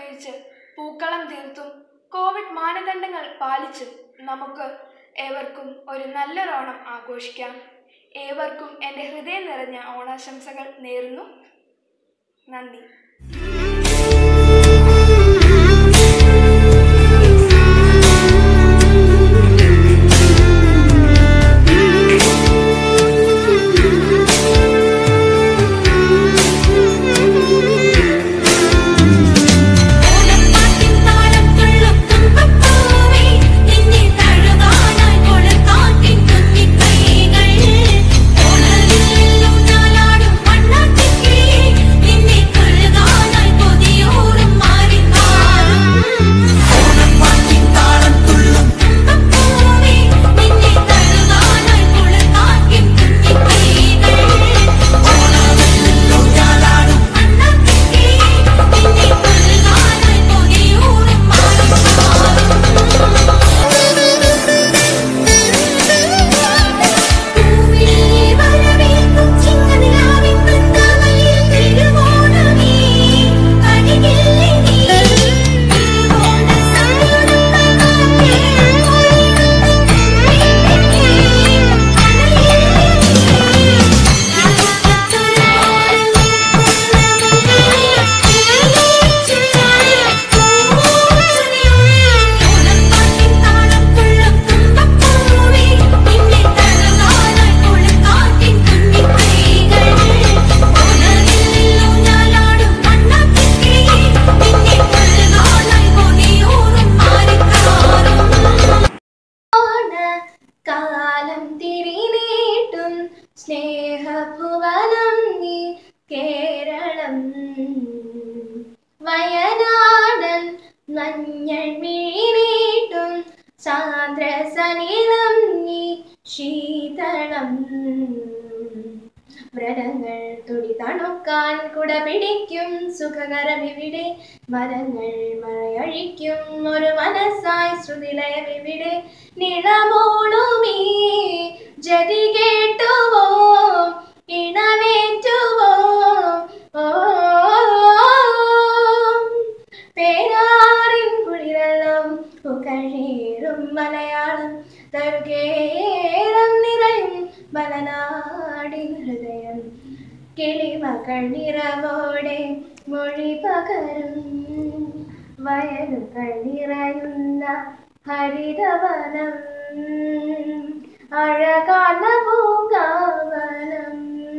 ഉപയോഗിച്ച് പൂക്കളം തീർത്തും കോവിഡ് മാനദണ്ഡങ്ങൾ പാലിച്ചും നമുക്ക് ഏവർക്കും ഒരു നല്ലൊരു ഓണം ആഘോഷിക്കാം ഏവർക്കും എൻ്റെ ഹൃദയം നിറഞ്ഞ ഓണാശംസകൾ നേരുന്നു നന്ദി ഓണപ്പാട്ടിൻ താളം തുള്ളും തുമ്പപ്പൂവേ നിന്നെ തഴുകാനായി കൊളുത്താട്ടിൻ കുഞ്ഞിക്കൈകൾ ഓണവില്ലും നാലാടും വണ്ണാത്തിക്കിളിയേ നിന്നെ കൊള്ളുകാനായി കൊതിയൂറും മാറിക്കാറും ഓണപ്പാട്ടിൻ താളം തുള്ളും തുമ്പപ്പൂവേ നിന്നെ തഴുകാനായി കൊളുത്താട്ടിൻ കുഞ്ഞിക്കൈകൾ ഓണവില്ലും നാലാടും വണ്ണാത്തിക്കിളിയേ നിന്നെ കൊള്ളുകാനായി കൊതിയൂറും പൂവിളിയെ വരവേൽക്കും ചിങ്ങനിലാവിൻ വൃന്ദാവനിയിൽ തിരുവോണമേ അരികില്ലേ നീ ഓണപ്പാട്ടിൻ താളം തുള്ളും തുമ്പപ്പൂവേ നിന്നെ തഴുകാനായി കൊളുത്താട്ടിൻ കുഞ്ഞിക്കൈകൾ ഓണവില്ലിലും ഞാലാടും വണ്ണാത്തിക്കിളിയേ നിന്നെ കൊള്ളുകാനായി കൊതിയൂറും മാറിക്കാറും കാലം തിരിനീട്ടും സ്നേഹഭുവനം നീ കേരളം വയനാടൻ മഞ്ഞൾ മിഴിനീട്ടും സാന്ദ്രസനിലം നീ ശീതളം വ്രണങ്ങൾ തുടി തണുക്കാൻ കുട പിടിക്കും സുഖകരമിവിടെ മരങ്ങൾ മഴയഴിക്കും ഒരു മനസ്സായി ശ്രുതിലയമിവിടെ നിളമോളുമീ ജതി കേട്ടുവോ ഇണവേറ്റുവോ ഓ പേരാറിൻ കുളിരെല്ലാം പുകഴേറും മലയാളം തരുകേരം നിറയും മലനാടിൻ ഹൃദയം കിളിമകൾ നിറവോടെ മൊഴി പകരും വയലുകൾ നിറയുന്ന ഹരിതവനം അഴകാല പൂങ്കാവനം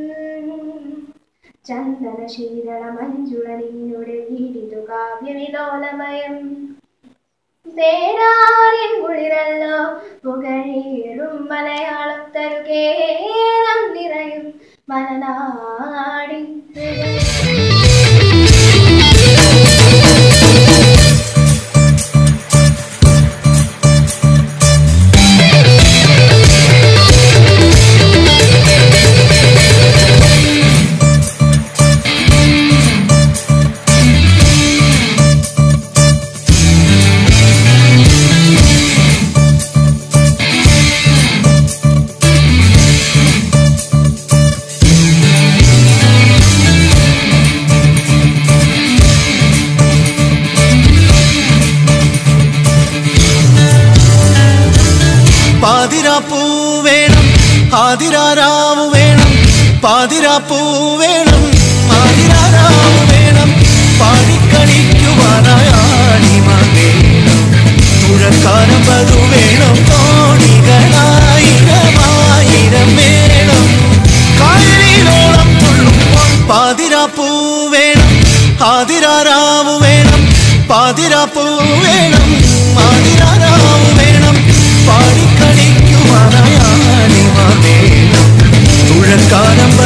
ചന്ദന ശീതള മഞ്ജുള നിന്നുടെ വീടിതു കാവ്യവിലോലമയം പേരാറിൻ കുളിരല്ലോ പുകഴേറും മലയാളം തരുകേരം നിറയും മലനാടിൻ ഹൃദയം. പാതിരാപ്പൂ വേണം ആതിരാരാവ് വേണം പാതിരാപ്പൂ വേണം ആതിരാരാവ് വേണം പാടിക്കളിക്കുവാനായി ആണിമാർ വേണം തുഴക്കാരം വധു വേണം തോണികളായിരമായിരം വേണം കായലിലോളം തുള്ളുമ്പോൾ പാതിരാപ്പൂ വേണം ആതിരാരാവ് വേണം പാതിരാപ്പൂ വേണം ആതിരാരാവ് വേണം പാടിക്കളിക്കുവാനായി ആണിമാർ വേണം തുഴക്കാരം